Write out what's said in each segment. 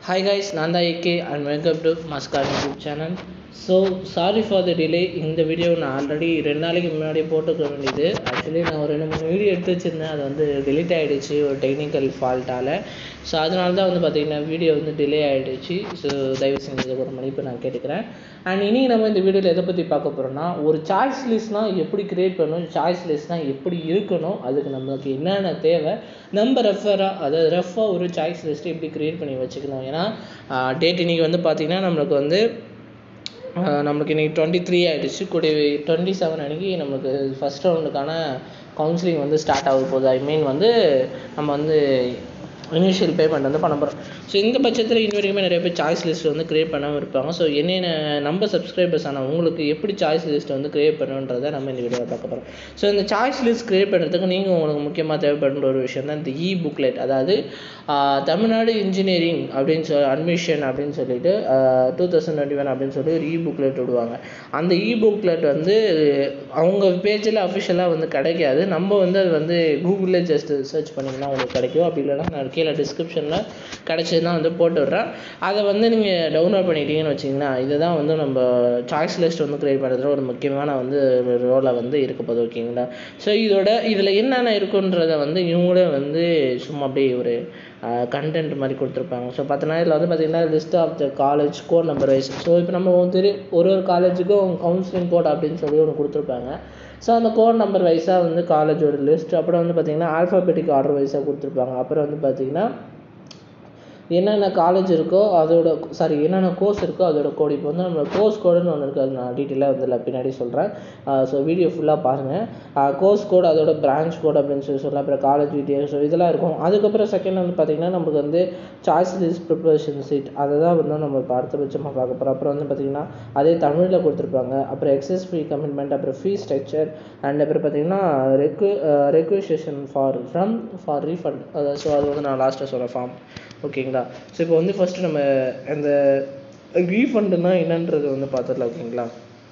hi guys நான் தான் AK and welcome to மஸ்கார் YouTube channel so sorry for the delay இந்த video நான் ஆல்ரெடி ரெண்டு நாளைக்கு முன்னாடி போட்டுக்க வேண்டியது ஆக்சுவலி நான் ஒரு ரெண்டு மூணு வீடியோ எடுத்து வச்சுருந்தேன் அது வந்து delete ஆகிடுச்சு ஒரு டெக்னிக்கல் ஃபால்ட்டால் ஸோ அதனால தான் வந்து பார்த்திங்கன்னா வீடியோ வந்து டிலே ஆகிடுச்சு ஸோ தயவு செஞ்சு இதுக்கு ஒரு மன்னிப்பு நான் கேட்டுக்கிறேன் அண்ட் இனி நம்ம இந்த வீடியோவில் எதை பற்றி பார்க்க போகிறோம்னா ஒரு சாய்ஸ் லிஸ்ட்னால் எப்படி கிரியேட் பண்ணணும் சாய்ஸ் லிஸ்ட்னால் எப்படி இருக்கணும் அதுக்கு நம்மளுக்கு என்னென்ன தேவை நம்ம ரெஃபராக அதாவது ரெஃபாக ஒரு சாய்ஸ் லிஸ்ட்டு எப்படி கிரியேட் பண்ணி வச்சுக்கணும் ஏன்னா டேட் இன்னைக்கு வந்து பார்த்திங்கன்னா நம்மளுக்கு வந்து ஆஹ் நம்மளுக்கு இன்றைக்கி டுவெண்ட்டி த்ரீ ஆகிடுச்சு கூடிய டுவெண்ட்டி செவன் அன்றைக்கி நம்மளுக்கு ஃபஸ்ட் ரவுண்டுக்கான கவுன்சிலிங் வந்து ஸ்டார்ட் ஆக போகுது ஐ மீன் வந்து நம்ம வந்து இனிஷியல் பேமெண்ட் வந்து பண்ண போகிறோம் ஸோ இந்த பட்சத்தில் இன்ன வரைக்குமே நிறைய பேர் சாய்ஸ் லிஸ்ட் வந்து க்ரியேட் பண்ணாமல் இருப்பாங்க ஸோ என்னென்ன நம்ம சப்ஸ்கிரைபர்ஸ் ஆனால் உங்களுக்கு எப்படி சாய்ஸ் லிஸ்ட் வந்து க்ரியேட் பண்ணுன்றதை நம்ம இந்த வீடியோவில் பார்க்க போகிறோம் ஸோ இந்த சாய்ஸ் லிஸ்ட் க்ரியேட் பண்ணுறதுக்கு நீங்கள் உங்களுக்கு முக்கியமாக தேவைப்படுற ஒரு விஷயம் தான் இந்த இ புக்லெட் அதாவது ஆஹ் தமிழ்நாடு இன்ஜினியரிங் அப்படின்னு சொல்லி அட்மிஷன் அப்படின்னு சொல்லிட்டு டூ தௌசண்ட் டுவெண்ட்டி ஒன் அப்படின்னு சொல்லி ஒரு இ புக்லெட் விடுவாங்க அந்த இ புக்லெட் வந்து அவங்க பேஜில் அஃபிஷியலாக வந்து கிடைக்காது நம்ம வந்து அது வந்து கூகுளில் ஜஸ்ட் சர்ச் பண்ணிங்கன்னா உங்களுக்கு கிடைக்கும் அப்படி இல்லைன்னா நான் கீழே டிஸ்கிரிப்ஷனில் கிடச்சதுன்னா வந்து போட்டு விட்றேன் அதை வந்து நீங்கள் டவுன்லோட் பண்ணிட்டீங்கன்னு வச்சிங்கன்னா இதுதான் வந்து நம்ம சாய்ஸ் லிஸ்ட் வந்து க்ரியேட் பண்ணுறதுல ஒரு முக்கியமான வந்து ஒரு ரோலை வந்து இருக்க போகுது ஓகேங்களா ஸோ இதோட இதில் என்னென்ன இருக்குன்றத வந்து இவங்களே வந்து சும்மா அப்படியே ஒரு கண்டென்ட் மாதிரி கொடுத்துருப்பாங்க ஸோ பார்த்தோன்னா இதில் வந்து பார்த்தீங்கன்னா list of the college code number wise so இப்போ நம்ம வந்து ஒரு ஒரு காலேஜுக்கும் கவுன்சிலிங் கோட் அப்படின்னு சொல்லி ஒன்று கொடுத்துருப்பாங்க ஸோ அந்த கோட் நம்பர் வைஸாக வந்து காலேஜோட லிஸ்ட் அப்புறம் வந்து பார்த்தீங்கன்னா ஆல்ஃபாபெட்டிக் ஆர்டர் வைஸாக கொடுத்துருப்பாங்க அப்புறம் வந்து பார்த்தீங்கன்னா என்னென்ன காலேஜ் இருக்கோ அதோட சாரி என்னென்ன கோர்ஸ் இருக்கோ அதோட கோட் இப்போ வந்து நம்ம கோர்ஸ் கோடுன்னு ஒன்று இருக்குது அது நான் டீட்டெயிலாக வந்து இல்லை பின்னாடி சொல்கிறேன் ஸோ வீடியோ ஃபுல்லாக பாருங்கள் கோர்ஸ் கோட் அதோட பிரான்ச் கோட் அப்படின்னு சொல்லி சொல்லலாம் அப்புறம் காலேஜ் டீட்டெயில்ஸ் ஸோ இதெல்லாம் இருக்கும் அதுக்கப்புறம் செகண்ட் வந்து பார்த்திங்கன்னா நமக்கு வந்து சாய்ஸ் லிஸ்ட் ப்ரிப்பரேஷன் சீட் அதை தான் வந்து நம்ம இப்போ அடுத்த பட்சமாக பார்க்க போகிறோம் அப்புறம் வந்து பார்த்திங்கன்னா அதே தமிழில் கொடுத்துருப்பாங்க அப்புறம் எக்ஸஸ் ஃப்ரீ கமிட்மெண்ட் அப்புறம் ஃபீ ஸ்ட்ரக்சர் அண்ட் அப்புறம் பார்த்திங்கன்னா ரெக்கு ரெக்வஸ்டேஷன் for from for refund so அது வந்து நான் லாஸ்ட்டாக சொல்கிறேன் ஃபார்ம் ஓகேங்களா ஸோ இப்போ வந்து ஃபஸ்ட்டு நம்ம அந்த ரீஃபண்டுனா என்னன்றது வந்து பார்த்துடலாம் ஓகேங்களா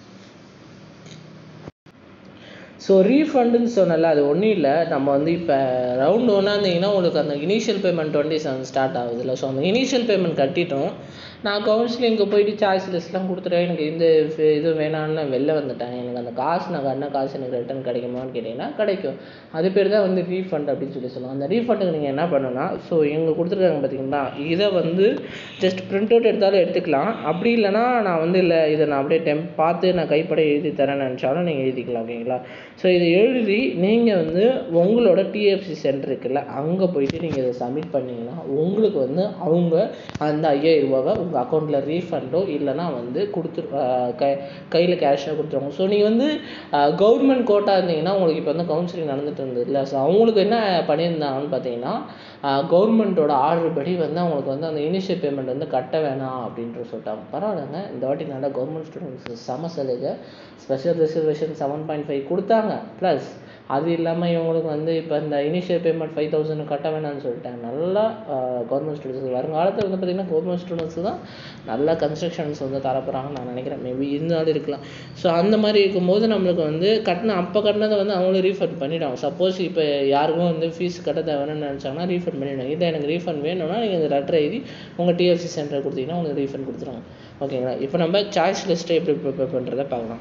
ஸோ ரீஃபண்டுன்னு சொன்னல அது ஒன்றும் இல்லை நம்ம வந்து இப்போ ரவுண்ட் ஒன்றா இருந்தீங்கன்னா உங்களுக்கு அந்த initial payment twenty seven start ஆகுதுல்ல ஸோ அந்த இனிஷியல் பேமெண்ட் கட்டிட்டோம் நான் கவுன்சிலிங்க்கு போயிட்டு சாய்ஸ் லிஸ்ட்லாம் கொடுத்துட்டேன் எனக்கு இந்த ஃப- இது வேணான்னு வெளில வந்துட்டேன் எனக்கு அந்த காசு நான் கட்டின காசு எனக்கு ரிட்டர்ன் கிடைக்குமான்னு கேட்டிங்கன்னா கிடைக்கும் அது பேர் தான் வந்து ரீஃபண்ட் அப்படின்னு சொல்லி சொல்லுவாங்க அந்த ரீஃபண்டுக்கு நீங்கள் என்ன பண்ணணும்னா ஸோ இவங்க கொடுத்துருக்காங்க பார்த்தீங்களா இதை வந்து ஜஸ்ட் பிரிண்ட் அவுட் எடுத்தாலும் எடுத்துக்கலாம் அப்படி இல்லைன்னா நான் வந்து இல்லை இதை நான் அப்படியே டெம் பார்த்து நான் கைப்பட எழுதி தரேன்னு நினச்சாலும் நீங்கள் எழுதிக்கலாம் ஓகேங்களா ஸோ இதை எழுதி நீங்கள் வந்து உங்களோட டிஎஃப்சி சென்டர் இருக்குல்ல அங்கே போயிட்டு நீங்கள் இதை சப்மிட் பண்ணீங்கன்னா உங்களுக்கு வந்து அவங்க அந்த ஐயாயிரம் ரூபாவை உங்கள் அக்கௌண்ட்டில் ரீஃபண்டோ இல்லைன்னா வந்து கொடுத்துரு கை கையில் கேஷாக கொடுத்துருவாங்க ஸோ நீங்கள் வந்து கவர்மெண்ட் கோட்டா இருந்தீங்கன்னா உங்களுக்கு இப்போ வந்து கவுன்சிலிங் நடந்துட்டு இருந்தது இல்லை ஸோ அவங்களுக்கு என்ன பண்ணியிருந்தாங்கன்னு பார்த்தீங்கன்னா கவர்மெண்ட்டோட ஆர்டர் படி வந்து அவங்களுக்கு வந்து அந்த இனிஷியல் பேமெண்ட் வந்து கட்ட வேணாம் அப்படின்ற சொல்லிட்டாங்க பரவாயில்லைங்க இந்த வாட்டி நல்லா கவர்மெண்ட் ஸ்டூடெண்ட்ஸ் சம சலுகை special reservation seven point five கொடுத்தாங்க ப்ளஸ் அது இல்லாமல் இவங்களுக்கு வந்து இப்போ இந்த இனிஷியல் பேமெண்ட் ஃபைவ் தௌசண்ட் கட்ட வேணாம்னு சொல்லிட்டாங்க நல்லா கவர்மெண்ட் ஸ்டூடெண்ட்ஸ் வருங்காலத்தில் வந்து பார்த்திங்கன்னா கவர்மெண்ட் ஸ்டூடெண்ட்ஸ் தான் நல்லா கன்ஸ்ட்ரக்ஷன்ஸ் வந்து தரப்போகிறாங்கன்னு நான் நினைக்கிறேன் மேபி இருந்தாலும் இருக்கலாம் ஸோ அந்த மாதிரி இருக்கும்போது நம்மளுக்கு வந்து கட்டின அப்போ கட்டினதை வந்து அவங்களே ரீஃபண்ட் பண்ணிவிடுவாங்க சப்போஸ் இப்போ யாருக்கும் வந்து ஃபீஸ் கட்ட தேவைன்னு நினச்சாங்கன்னா ரீஃபண்ட் பண்ணிவிடுவாங்க இதை எனக்கு ரீஃபண்ட் வேணும்னா நீங்கள் இந்த லெட்டர் எழுதி உங்கள் டிஎஃப்சி சென்டர் கொடுத்தீங்கன்னா உங்களுக்கு ரீஃபண்ட் கொடுத்துருவாங்க ஓகேங்களா இப்போ நம்ம சாய்ஸ் லிஸ்ட்டை எப்படி ப்ரிப்பேர் பண்ணுறதை பார்க்கலாம்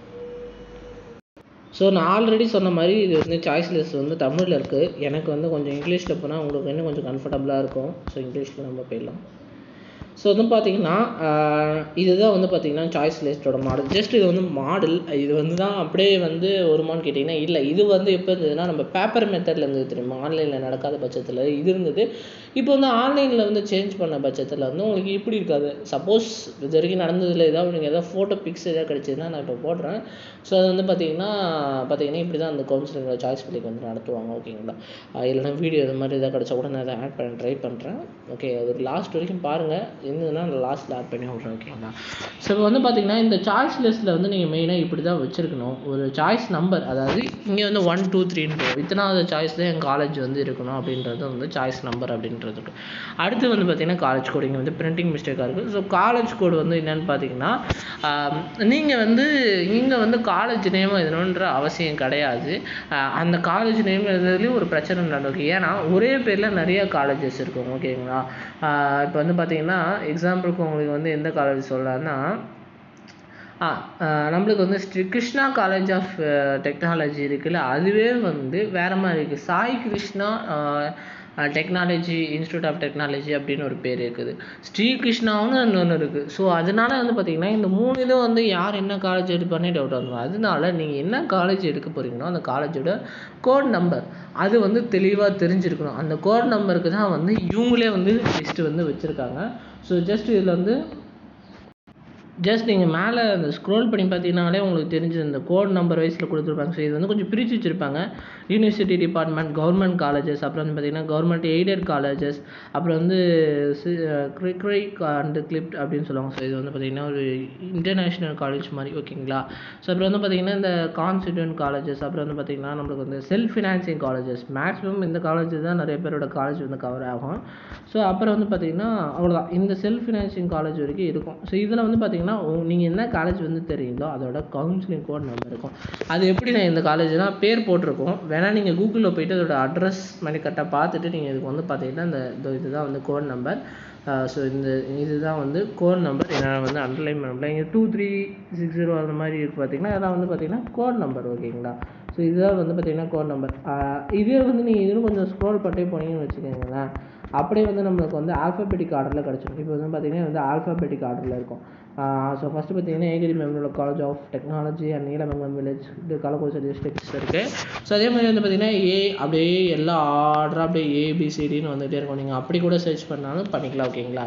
ஸோ நான் ஆல்ரெடி சொன்ன மாதிரி இது வந்து சாய்ஸ் லிஸ்ட் வந்து தமிழில் இருக்குது எனக்கு வந்து கொஞ்சம் இங்கிலீஷில் போனால் உங்களுக்கு இன்னும் கொஞ்சம் கம்ஃபர்டபுளாக இருக்கும் ஸோ இங்கிலீஷில் நம்ம போயிடலாம் ஸோ வந்து பார்த்தீங்கன்னா ஆஹ் இதுதான் வந்து பார்த்தீங்கன்னா சாய்ஸ் லிஸ்ட்டோட மாடல் ஜஸ்ட் இது வந்து மாடல் இது வந்து தான் அப்படியே வந்து வருமான்னு கேட்டிங்கன்னா இல்லை இது வந்து எப்போ இருந்ததுன்னா நம்ம பேப்பர் மெத்தடில் இருந்தது தெரியுமா ஆன்லைனில் நடக்காத பட்சத்தில் இது இருந்தது இப்போ வந்து ஆன்லைனில் வந்து சேஞ்ச் பண்ண பட்சத்தில் வந்து உங்களுக்கு இப்படி இருக்காது சப்போஸ் இது வரைக்கும் நடந்ததில் ஏதாவது நீங்கள் ஏதாவது ஃபோட்டோ பிக்ஸ் ஏதாவது கிடச்சதுன்னா நான் இப்போ போடுறேன் ஸோ அது வந்து பார்த்தீங்கன்னா பார்த்தீங்கன்னா இப்படி தான் அந்த கவுன்சிலிங் சாய்ஸ் பிள்ளைக்கு வந்து நடத்துவாங்க ஓகேங்களா ஆஹ் இல்லைன்னா வீடியோ இது மாதிரி எதாவது கிடச்சா கூட நான் அதை ஆட் பண்ண ட்ரை பண்ணுறேன் ஓகே அது லாஸ்ட் வரைக்கும் பாருங்கள் இருந்ததுன்னா நான் லாஸ்ட்டில் ஆட் பண்ணி விட்றேன் ஓகேங்களா ஸோ இப்போ வந்து பார்த்தீங்கன்னா இந்த சாய்ஸ் லிஸ்ட்டில் வந்து நீங்கள் மெயினாக இப்படி தான் வச்சுருக்கணும் ஒரு சாய்ஸ் நம்பர் அதாவது இங்கே வந்து ஒன் டூ த்ரீன்னு போகும் இத்தனாவது சாய்ஸ் தான் என் காலேஜ் வந்து இருக்கணும் அப்படின்றது வந்து சாய்ஸ் நம்பர் அப்படின்றதுக்கு அடுத்து வந்து பார்த்தீங்கன்னா காலேஜ் கோட் இங்கே வந்து பிரிண்டிங் மிஸ்டேக்காக இருக்குது ஸோ காலேஜ் கோட் வந்து என்னென்னு பார்த்தீங்கன்னா நீங்கள் வந்து இங்கே வந்து காலேஜ் நேம் எழுதணுன்ற அவசியம் கிடையாது ஆஹ் அந்த காலேஜ் நேம் எழுதுறதுலேயும் ஒரு பிரச்சனை நடக்கும் ஏன்னா ஒரே பேரில் நிறைய காலேஜஸ் இருக்கும் ஓகேங்களா இப்போ வந்து பார்த்தீங்கன்னா எக்ஸாம்பிளுக்கு உங்களுக்கு வந்து எந்த காலேஜ் சொல்லலாம்னா ஆ ஆஹ் நம்மளுக்கு வந்து Sri Krishna college of technology இருக்குல்ல அதுவே வந்து வேற மாதிரி இருக்குது Sai Krishna technology institute of technology அப்படின்னு ஒரு பேர் இருக்குது ஸ்ரீ கிருஷ்ணாவும் இன்னொன்று இருக்குது ஸோ அதனால வந்து பார்த்தீங்கன்னா இந்த மூணு இதுவும் வந்து யார் என்ன காலேஜ் எடுப்பானே டவுட் வந்துடும் அதனால நீங்கள் என்ன காலேஜ் எடுக்க போறீங்களோ அந்த காலேஜோட கோட் நம்பர் அது வந்து தெளிவாக தெரிஞ்சிருக்கணும் அந்த கோட் நம்பருக்கு தான் வந்து இவங்களே வந்து லிஸ்ட்டு வந்து வச்சுருக்காங்க ஸோ ஜஸ்ட் இதில் வந்து ஜஸ்ட் நீங்கள் மேலே அந்த ஸ்க்ரோல் பண்ணி பார்த்தீங்கன்னாலே உங்களுக்கு தெரிஞ்சு இந்த கோட் நம்பர் வைஸில் கொடுத்துருப்பாங்க ஸோ இது வந்து கொஞ்சம் பிரித்து வச்சுருப்பாங்க யூனிவர்சிட்டி டிபார்ட்மெண்ட் கவர்மெண்ட் காலேஜஸ் அப்புறம் வந்து பார்த்தீங்கன்னா கவர்மெண்ட் எய்டட் காலேஜஸ் அப்புறம் வந்து கிரிக்ரை அண்ட் கிளிப்ட் அப்படின்னு சொல்லுவாங்க ஸோ இது வந்து பார்த்தீங்கன்னா ஒரு இன்டர்நேஷ்னல் காலேஜ் மாதிரி ஓகேங்களா ஸோ அப்புறம் வந்து பார்த்தீங்கன்னா இந்த கான்ஸ்டியூண்ட் காலேஜஸ் அப்புறம் வந்து பார்த்தீங்கன்னா நம்மளுக்கு வந்து செல்ஃப் ஃபினான்சிங் காலேஜஸ் மேக்ஸிமம் இந்த காலேஜ் தான் நிறைய பேரோட காலேஜ் வந்து கவர் ஆகும் ஸோ அப்புறம் வந்து பார்த்தீங்கன்னா அவ்வளோதான் இந்த செல்ஃப் ஃபினான்சிங் காலேஜ் வரைக்கும் இருக்கும் ஸோ இதில் வந்து பார்த்தீங்கன்னா நீங்கள் என்ன காலேஜ் வந்து தெரியுதோ அதோட கவுன்சிலிங் கோட் நம்பர் இருக்கும் அது எப்படி நான் இந்த காலேஜ்லாம் பேர் போட்டிருக்கோம் வேணால் நீங்கள் கூகுளில் போயிட்டு அதோட அட்ரஸ் மாதிரி கரெக்டாக பார்த்துட்டு நீங்கள் இதுக்கு வந்து பார்த்தீங்கன்னா இந்த இதோ இதுதான் வந்து கோட் நம்பர் ஸோ இந்த இதுதான் வந்து கோட் நம்பர் என்னால் வந்து அண்டர்லைன் பண்ண முடியல இங்கே டூ த்ரீ சிக்ஸ் ஜீரோ அந்த மாதிரி இருக்கு பார்த்தீங்கன்னா அதெல்லாம் வந்து பார்த்தீங்கன்னா கோட் நம்பர் ஓகேங்களா ஸோ இதுதான் வந்து பார்த்தீங்கன்னா கோட் நம்பர் இதே வந்து நீங்கள் இன்னும் கொஞ்சம் ஸ்க்ரோல் பண்ணிட்டே போனீங்கன்னு வச்சுக்கோங்களேன் அப்படியே வந்து நம்மளுக்கு வந்து ஆல்ஃபபெட்டிக் ஆர்டரில் கிடச்சிடும் இப்போ வந்து பார்த்தீங்கன்னா வந்து ஆல்ஃபபெட்டிக் ஆர்டரில் இருக்கும் ஸோ ஃபஸ்ட்டு பார்த்தீங்கன்னா ஏகிரி மெமரில் college of technology and Neelamangalam village இது கள்ளக்குறிச்சி டிஸ்ட்ரிக்ட்ஸ் இருக்குது ஸோ அதே மாதிரி வந்து பார்த்தீங்கன்னா ஏ அப்படியே எல்லா ஆர்டராக அப்படியே ஏபிசிடின்னு வந்துகிட்டே இருக்கும் நீங்கள் அப்படி கூட சர்ச் பண்ணாலும் பண்ணிக்கலாம் ஓகேங்களா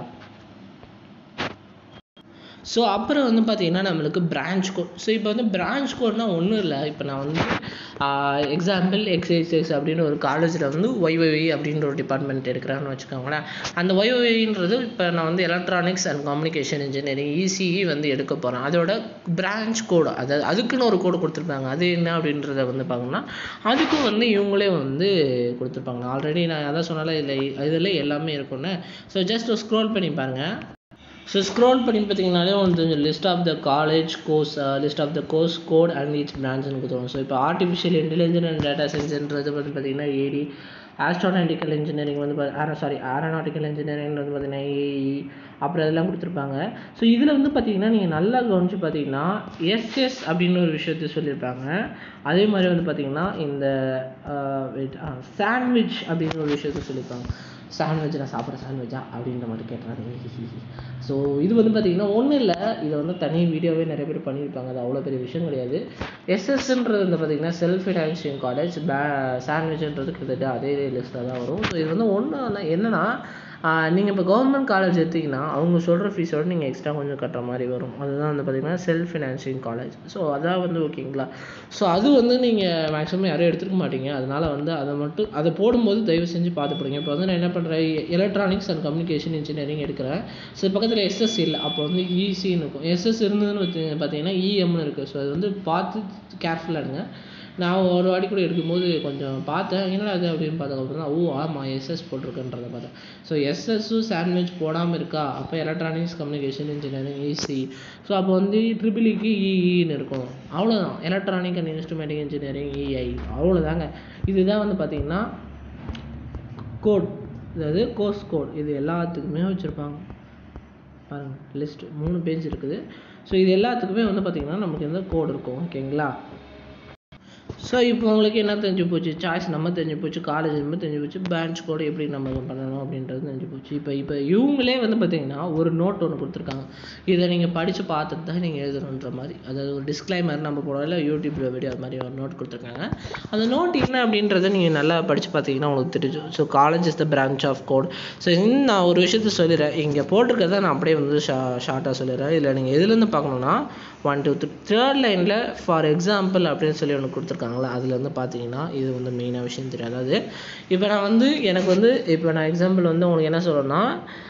ஸோ அப்புறம் வந்து பார்த்தீங்கன்னா நம்மளுக்கு பிரான்ச் கோட் ஸோ இப்போ வந்து பிரான்ச் கோட்னா ஒன்றும் இல்லை இப்போ நான் வந்து எக்ஸாம்பிள் எக்ஸ்எக்ஸ் அப்படின்னு ஒரு காலேஜில் வந்து ஒய்ஒய் அப்படின்ற ஒரு டிபார்ட்மெண்ட் எடுக்கிறேன்னு வச்சுக்கோங்களேன் அந்த ஒய்ஒய்ன்றது இப்போ நான் வந்து electronics and communication engineering ECE வந்து எடுக்க போகிறேன் அதோட பிரான்ச் கோடு அதாவது அதுக்குன்னு ஒரு கோடு கொடுத்துருப்பாங்க அது என்ன அப்படின்றத வந்து பார்க்கணும்னா அதுக்கும் வந்து இவங்களே வந்து கொடுத்துருப்பாங்க ஆல்ரெடி நான் அதான் சொன்னால இதில் இதில் எல்லாமே இருக்கும்னு ஸோ ஜஸ்ட் ஸ்க்ரோல் பண்ணி பாருங்கள் ஸோ ஸ்க்ரோல் பண்ணி பார்த்தீங்கனாலே வந்து list of the college course list of the course code and each பிரான்ச்னு கொடுத்துருவோம் ஸோ இப்போ ஆர்டிஃபிஷியல் இன்டெலிஜென்ஸ் அண்ட் டேட்டா சயின்ஸ்ன்றது வந்து பார்த்தீங்கன்னா ஏடி ஆஸ்ட்ரோநாட்டிக்கல் இன்ஜினியரிங் வந்து சாரி ஏரோநாட்டிக்கல் இன்ஜினியரிங் வந்து பார்த்தீங்கன்னா ஏஇ அப்புறம் இதெல்லாம் கொடுத்துருப்பாங்க ஸோ இதில் வந்து பார்த்தீங்கன்னா நீங்கள் நல்லா கவனிச்சு பார்த்தீங்கன்னா எஸ்எஸ் அப்படின்னு ஒரு விஷயத்த சொல்லியிருப்பாங்க அதே மாதிரி வந்து பார்த்தீங்கன்னா இந்த வெயிட் சாண்ட்விச் அப்படின்னு ஒரு விஷயத்த சொல்லியிருப்பாங்க சாண்ட்விச் நான் சாப்பிட்ற சாண்ட்விச்சா அப்படின்ற மாதிரி கேட்டுறாங்க ஸோ இது வந்து பார்த்தீங்கன்னா ஒன்றும் இல்லை இதை வந்து தனி வீடியோவே நிறைய பேர் பண்ணியிருப்பாங்க அது அவ்வளோ பெரிய விஷயம் கிடையாது எஸ்எஸ்ன்றது வந்து பார்த்தீங்கன்னா செல்ஃப் ஃபினான்சியல் காலேஜ் பே சாண்ட்விச்ன்றது கிட்டத்தட்ட அதே லிஸ்ட்டில் தான் வரும் ஸோ இது வந்து ஒன்றும் என்னென்னா நீங்கள் இப்போ கவர்மெண்ட் காலேஜ் எடுத்திங்கன்னா அவங்க சொல்கிற ஃபீஸோட நீங்கள் எக்ஸ்ட்ரா கொஞ்சம் கட்டுற மாதிரி வரும் அதுதான் வந்து பார்த்தீங்கன்னா செல்ஃப் ஃபினான்சிங் காலேஜ் ஸோ அதான் வந்து ஓகேங்களா ஸோ அது வந்து நீங்கள் மேக்ஸிமம் யாரும் எடுத்துக்க மாட்டீங்க அதனால வந்து அதை மட்டும் அதை போடும்போது தயவு செஞ்சு பார்த்து போடுங்க இப்போ வந்து நான் என்ன பண்ணுறேன் எலக்ட்ரானிக்ஸ் அண்ட் கம்யூனிகேஷன் இன்ஜினியரிங் எடுக்கிறேன் ஸோ பக்கத்தில் எஸ்எஸ் இல்லை அப்போ வந்து இசின்னு இருக்கும் எஸ்எஸ் இருந்ததுன்னு வச்சு பார்த்தீங்கன்னா இஎம்னு இருக்குது ஸோ அது வந்து பார்த்து கேர்ஃபுல்லாக இருங்க நான் ஒரு வாட்டி கூட எடுக்கும்போது கொஞ்சம் பார்த்தேன் என்னடா அது அப்படின்னு பார்த்ததுக்கப்புறம் தான் ஓ ஆமாம் எஸ்எஸ் போட்டிருக்குன்றதை பார்த்தேன் ஸோ எஸ்எஸ்ஸும் சாண்ட்விச் போடாமல் இருக்கா அப்போ electronics communication engineering EC so அப்போ வந்து ட்ரிபிளிக்கு இஇன்னு இருக்கும் அவ்வளோதான் electronic and instrumenting engineering EI அவ்வளோதாங்க இதுதான் வந்து பார்த்திங்கன்னா கோட் அதாவது கோர்ஸ் கோட் இது எல்லாத்துக்குமே வச்சுருப்பாங்க பாருங்கள் லிஸ்ட்டு மூணு பேஜ் இருக்குது ஸோ இது எல்லாத்துக்குமே வந்து பார்த்திங்கன்னா நமக்கு இந்த கோட் இருக்கும் ஓகேங்களா ஸோ இப்போ உங்களுக்கு என்ன தெரிஞ்சு போச்சு சாய்ஸ் நம்ம தெரிஞ்சு போச்சு காலேஜ் நம்ம தெரிஞ்சு போச்சு பேட்ச் கோடு எப்படி நம்ம பண்ணணும் அப்படின்றது தெரிஞ்சு போச்சு இப்போ இப்போ இவங்களே வந்து பார்த்தீங்கன்னா ஒரு நோட் ஒன்று கொடுத்துருக்காங்க இதை நீங்கள் படித்து பார்த்துட்டு தான் நீங்கள் எழுதணுன்ற மாதிரி அதாவது ஒரு டிஸ்க்ளைமர் நம்ம போடல யூடியூப்ல வீடியோ அது மாதிரி ஒரு நோட் கொடுத்துருக்காங்க அந்த நோட் என்ன அப்படின்றத நீங்கள் நல்லா படித்து பார்த்தீங்கன்னா உங்களுக்கு தெரியும் so college is the branch of code so இன்னும் நான் ஒரு விஷயத்த சொல்லிடுறேன் இங்கே போட்டிருக்கிறத நான் அப்படியே வந்து ஷா ஷார்ட்டாக சொல்லிடுறேன் இதில் நீங்கள் எதுலேருந்து பார்க்கணுன்னா ஒன் டூ த்ரீ தேர்ட் லைனில் ஃபார் எக்ஸாம்பிள் அப்படின்னு சொல்லி ஒன்று கொடுத்துருக்காங்களா அதில் வந்து பார்த்தீங்கன்னா இது வந்து மெயினாக விஷயம் தெரியும் அதாவது இப்போ நான் வந்து எனக்கு வந்து இப்போ நான் எக்ஸாம்பிள் வந்து உங்களுக்கு என்ன சொல்லணும்னா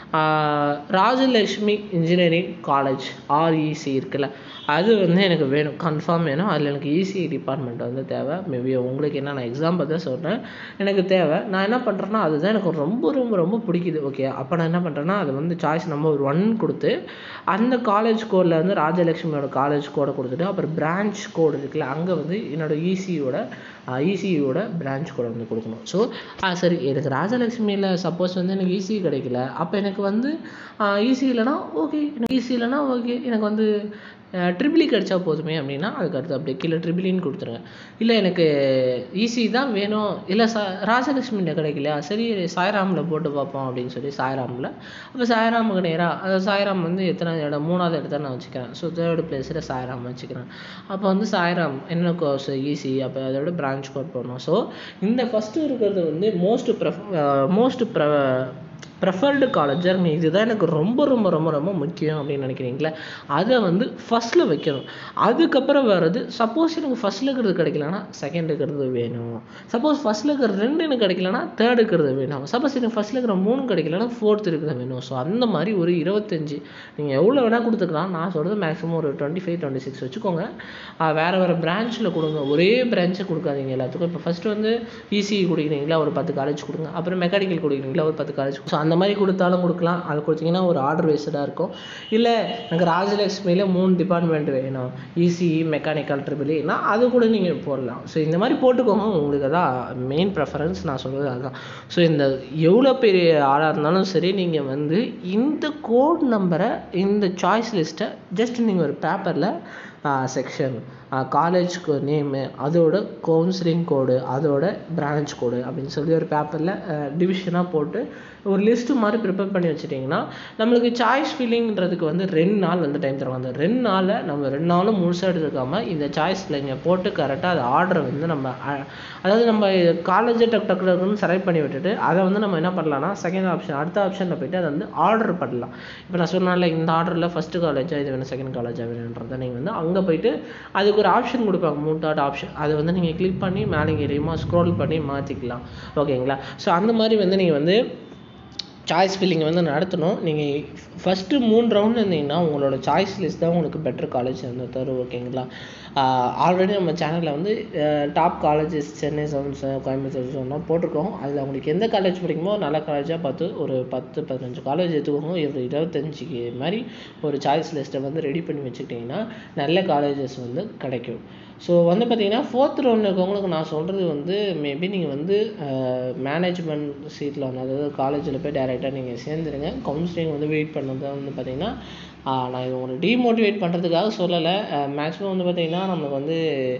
ராஜலக்ஷ்மி இன்ஜினியரிங் காலேஜ் ஆர்இசி இருக்குல்ல அது வந்து எனக்கு வேணும் கன்ஃபார்ம் வேணும் அதில் எனக்கு இசிஇ டிபார்ட்மெண்ட் வந்து தேவை மேபி உங்களுக்கு என்ன நான் எக்ஸாம்பிள் தான் சொல்கிறேன் எனக்கு தேவை நான் என்ன பண்ணுறேன்னா அதுதான் எனக்கு ரொம்ப ரொம்ப ரொம்ப பிடிக்குது ஓகே அப்போ நான் என்ன பண்ணுறேன்னா அது வந்து சாய்ஸ் நம்பர் ஒன் கொடுத்து அந்த காலேஜ் கோடில் வந்து ராஜலக்ஷ்மியோட காலேஜ் கோடை கொடுத்துட்டு அப்புறம் பிரான்ச் கோடு இருக்குல்ல அங்கே வந்து என்னோட இசியோட இசியோட பிரான்ச் கோடை வந்து கொடுக்கணும் ஸோ சரி எனக்கு ராஜலக்ஷ்மியில் சப்போஸ் வந்து எனக்கு இசி கிடைக்கல அப்போ எனக்கு வந்து ஈஸி இல்லைனா ஓகே எனக்கு ஈஸி இல்லைனா ஓகே எனக்கு வந்து ட்ரிபிளி கிடைச்சா போதுமே அப்படின்னா அதுக்கு அடுத்து அப்படியே கீழே ட்ரிபிளின்னு கொடுத்துருங்க இல்லை எனக்கு ஈஸி தான் வேணும் இல்லை சா ராஜலக்ஷ்மியில் கிடைக்கலையா சரி சாய்ராமில் போட்டு பார்ப்போம் அப்படின்னு சொல்லி சாய்ராமில் அப்போ சாய்ராமுக்கு நேராக அது சாய்ராம் வந்து எத்தனை இடம் மூணாவது இடத்த நான் வச்சுக்கிறேன் ஸோ தேர்டு பிளேஸில் சாய்ராம் வச்சுக்கிறேன் அப்போ வந்து சாய்ராம் என்ன கோர்ஸ் ஈஸி அப்போ அதோட பிரான்ச் கோட் பண்ணணும் ஸோ இந்த ஃபஸ்ட்டு இருக்கிறது வந்து மோஸ்ட் ப்ரெஃப் மோஸ்ட் ப்ர ப்ரெஃபர்டு காலேஜர் இதுதான் எனக்கு ரொம்ப ரொம்ப ரொம்ப ரொம்ப முக்கியம் அப்படின்னு நினைக்கிறீங்களே அதை வந்து ஃபஸ்ட்டில் வைக்கணும் அதுக்கப்புறம் வர்றது சப்போஸ் எனக்கு ஃபஸ்ட்டில் இருக்கிறது கிடைக்கலனா செகண்ட் இருக்கிறது வேணும் சப்போஸ் ஃபஸ்ட்டில் இருக்கிற ரெண்டு எனக்கு கிடைக்கலனா தேர்ட் இருக்கிறது வேணும் சப்போஸ் எனக்கு ஃபஸ்ட்டில் இருக்கிற மூணு கிடைக்கலனா ஃபோர்த் இருக்கிறது வேணும் ஸோ அந்த மாதிரி ஒரு இருபத்தஞ்சி நீங்கள் எவ்வளோ வேணால் கொடுத்துக்கலாம் நான் சொல்கிறது மேக்ஸிமம் ஒரு டுவெண்ட்டி ஃபைவ் டுவெண்ட்டி சிக்ஸ் வச்சுக்கோங்க வேறு வேறு பிரான்ச்சில் கொடுங்க ஒரே பிரான்ச்சை கொடுக்காதீங்க எல்லாத்துக்கும் இப்போ ஃபஸ்ட்டு வந்து இசிஇ கொடுக்குறீங்களா ஒரு பத்து காலேஜ் கொடுங்க அப்புறம் மெக்கானிக்கல் கொடுக்குறீங்களா ஒரு பத்து காலேஜ் ஸோ அந்த மாதிரி கொடுத்தாலும் கொடுக்கலாம் அது கொடுத்தீங்கன்னா ஒரு ஆர்டர் பேஸ்டாக இருக்கும் இல்லை எனக்கு ராஜலக்ஷ்மியில் மூணு டிபார்ட்மெண்ட் வேணும் இசிஇ மெக்கானிக்கல் ட்ரிபிள்னா அது கூட நீங்கள் போடலாம் ஸோ இந்த மாதிரி போட்டுக்கோங்க உங்களுக்கு அதான் மெயின் ப்ரெஃபரன்ஸ் நான் சொல்கிறது அதுதான் ஸோ இந்த எவ்வளோ பெரிய ஆளாக இருந்தாலும் சரி நீங்கள் வந்து இந்த கோட் நம்பரை இந்த சாய்ஸ் லிஸ்ட்டை ஜஸ்ட் நீங்கள் ஒரு பேப்பரில் செக்ஷன் காலேஜ்க்கு நேமு அதோட கவுன்சிலிங் கோடு அதோட பிரான்ச் கோடு அப்படின்னு சொல்லி ஒரு பேப்பரில் டிவிஷனாக போட்டு ஒரு லிஸ்ட்டு மாதிரி ப்ரிப்பேர் பண்ணி வச்சுட்டிங்கன்னா நம்மளுக்கு சாய்ஸ் ஃபில்லிங்கிறதுக்கு வந்து ரெண்டு நாள் வந்து டைம் தருவாங்க அந்த ரெண்டு நாளில் நம்ம ரெண்டு நாளும் முழுசாக எடுத்துக்காமல் இந்த சாய்ஸில் இங்கே போட்டு கரெக்டாக அது ஆர்டரை வந்து நம்ம அதாவது நம்ம காலேஜை டக் டக்கு டக்குன்னு செலக்ட் பண்ணி விட்டுட்டு அதை வந்து நம்ம என்ன பண்ணலாம்னா செகண்ட் ஆப்ஷன் அடுத்த ஆப்ஷனில் போயிட்டு அதை வந்து ஆர்டர் பண்ணலாம் இப்போ நான் சொன்னால இந்த ஆர்டரில் ஃபஸ்ட்டு காலேஜாக இது வேணும் செகண்ட் காலேஜாக வேணுன்றதை நீங்கள் வந்து அங்கே போயிட்டு அதுக்கு ஒரு ஆப்ஷன் கொடுப்பாங்க மூணு டாட் ஆப்ஷன் அதை வந்து நீங்கள் கிளிக் பண்ணி மேலே எரியுமா ஸ்க்ரோல் பண்ணி மாற்றிக்கலாம் ஓகேங்களா ஸோ அந்த மாதிரி வந்து நீங்கள் வந்து சாய்ஸ் ஃபில்லிங் வந்து நடத்தணும் நீங்கள் ஃபஸ்ட்டு மூணு ரவுண்ட் இருந்தீங்கன்னா உங்களோட சாய்ஸ் லிஸ்ட் தான் உங்களுக்கு பெட்டர் காலேஜ் வந்து தரும் ஓகேங்களா ஆல்ரெடி நம்ம சேனலில் வந்து டாப் காலேஜஸ் சென்னை சவுன்ஸ் கோயம்புத்தூர் சொன்னால் போட்டிருக்கோம் அதில் உங்களுக்கு எந்த காலேஜ் பிடிக்குமோ நல்ல காலேஜாக பார்த்து ஒரு பத்து பதினஞ்சு காலேஜ் எடுத்துக்கோங்க ஒரு இருபத்தஞ்சிக்கு மாதிரி ஒரு சாய்ஸ் லிஸ்ட்டை வந்து ரெடி பண்ணி வச்சுக்கிட்டிங்கன்னா நல்ல காலேஜஸ் வந்து கிடைக்கும் ஸோ வந்து பார்த்தீங்கன்னா ஃபோர்த் ரவுண்டில் இருக்கவங்களுக்கு நான் சொல்கிறது வந்து மேபி நீங்கள் வந்து மேனேஜ்மெண்ட் சீட்டில் வந்து அதாவது காலேஜில் போய் டைரெக்டாக நீங்கள் சேர்ந்துருங்க கவுன்சிலிங் வந்து வெயிட் பண்ணது வந்து பார்த்தீங்கன்னா நான் இது உங்களை டீமோட்டிவேட் பண்ணுறதுக்காக சொல்லலை மேக்ஸிமம் வந்து பார்த்தீங்கன்னா நமக்கு வந்து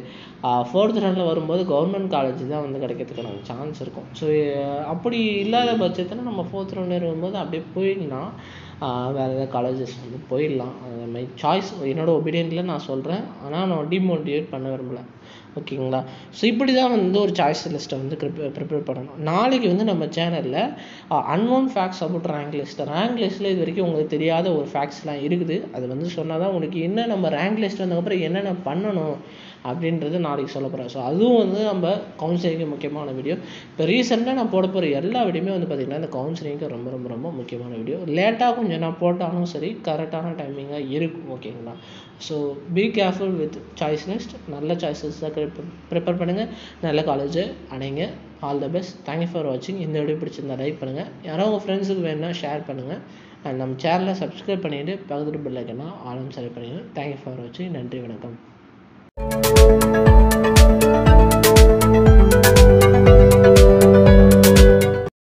ஃபோர்த் ரவுண்டில் வரும்போது கவர்மெண்ட் காலேஜ் தான் வந்து கிடைக்கிறதுக்கான சான்ஸ் இருக்கும் ஸோ அப்படி இல்லாத பட்சத்தில் நம்ம ஃபோர்த் ரவுண்டில் வரும்போது அப்படியே போயிடலாம் வேறு ஏதாவது காலேஜஸ் வந்து போயிடலாம் அது மை சாய்ஸ் என்னோடய ஒப்பீனியனில் நான் சொல்கிறேன் ஆனால் நான் டிமோட்டிவேட் பண்ண விரும்பல ஓகேங்களா ஸோ இப்படி தான் வந்து ஒரு சாய்ஸ் லிஸ்ட்டை வந்து ப்ரிப்பேர் ப்ரிப்பேர் பண்ணணும் நாளைக்கு வந்து நம்ம சேனலில் unknown facts about rank list rank லிஸ்ட்டில் இது வரைக்கும் உங்களுக்கு தெரியாத ஒரு ஃபேக்ட்ஸ்லாம் இருக்குது அது வந்து சொன்னால் தான் உங்களுக்கு என்ன நம்ம ரேங்க் லிஸ்ட் வந்ததுக்கப்புறம் என்னென்ன பண்ணணும் அப்படின்றது நாளைக்கு சொல்ல போகிறேன் ஸோ அதுவும் வந்து நம்ம கவுன்சிலிங்க்கு முக்கியமான வீடியோ இப்போ ரீசெண்டாக நான் போட போகிற எல்லா வீடியோமே வந்து பார்த்திங்கன்னா இந்த கவுன்சிலிங்க்கு ரொம்ப ரொம்ப ரொம்ப முக்கியமான வீடியோ லேட்டாக கொஞ்சம் நான் போட்டாலும் சரி கரெக்டான டைமிங்காக இருக்கும் ஓகேங்களா so be careful with choice list நல்ல சாய்ஸஸ் தான் ப்ரிப்பேர் பண்ணுங்கள் நல்ல காலேஜை அடைங்க all the best thank you for வாட்சிங் இந்த வீடியோ பிடிச்சிருந்தா லைக் பண்ணுங்கள் யாரோ உங்கள் ஃப்ரெண்ட்ஸுக்கு வேணுன்னா ஷேர் பண்ணுங்கள் அண்ட் நம்ம சேனலை சப்ஸ்கிரைப் பண்ணிவிட்டு பக்கத்தில் பில் ஐக்கனா ஆலும் செலக்ட் பண்ணிடுங்க தேங்க்யூ ஃபார் வாட்சிங் நன்றி வணக்கம்